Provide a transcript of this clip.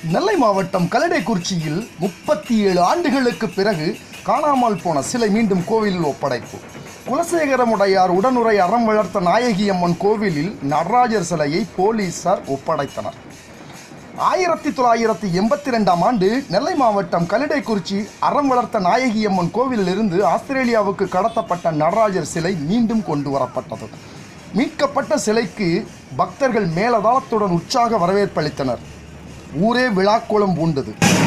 நெல்லை மாவட்டம் கல்லடைக்குறிச்சியில் முப்பத்தி ஏழு ஆண்டுகளுக்கு பிறகு காணாமல் போன சிலை மீண்டும் கோவிலில் ஒப்படைப்பு குலசேகரமுடையார் உடனுரை அறம் வளர்த்த நாயகி அம்மன் கோவிலில் நடராஜர் சிலையை போலீசார் ஒப்படைத்தனர் ஆயிரத்தி தொள்ளாயிரத்தி எண்பத்தி ரெண்டாம் ஆண்டு நெல்லை மாவட்டம் கல்லடைக்குறிச்சி அறம் வளர்த்த நாயகி அம்மன் கோவிலிலிருந்து ஆஸ்திரேலியாவுக்கு கடத்தப்பட்ட நடராஜர் சிலை மீண்டும் கொண்டு வரப்பட்டது மீட்கப்பட்ட சிலைக்கு பக்தர்கள் மேலதாளத்துடன் உற்சாக வரவேற்பளித்தனர் ஊரே விழாக்கோலம் பூண்டது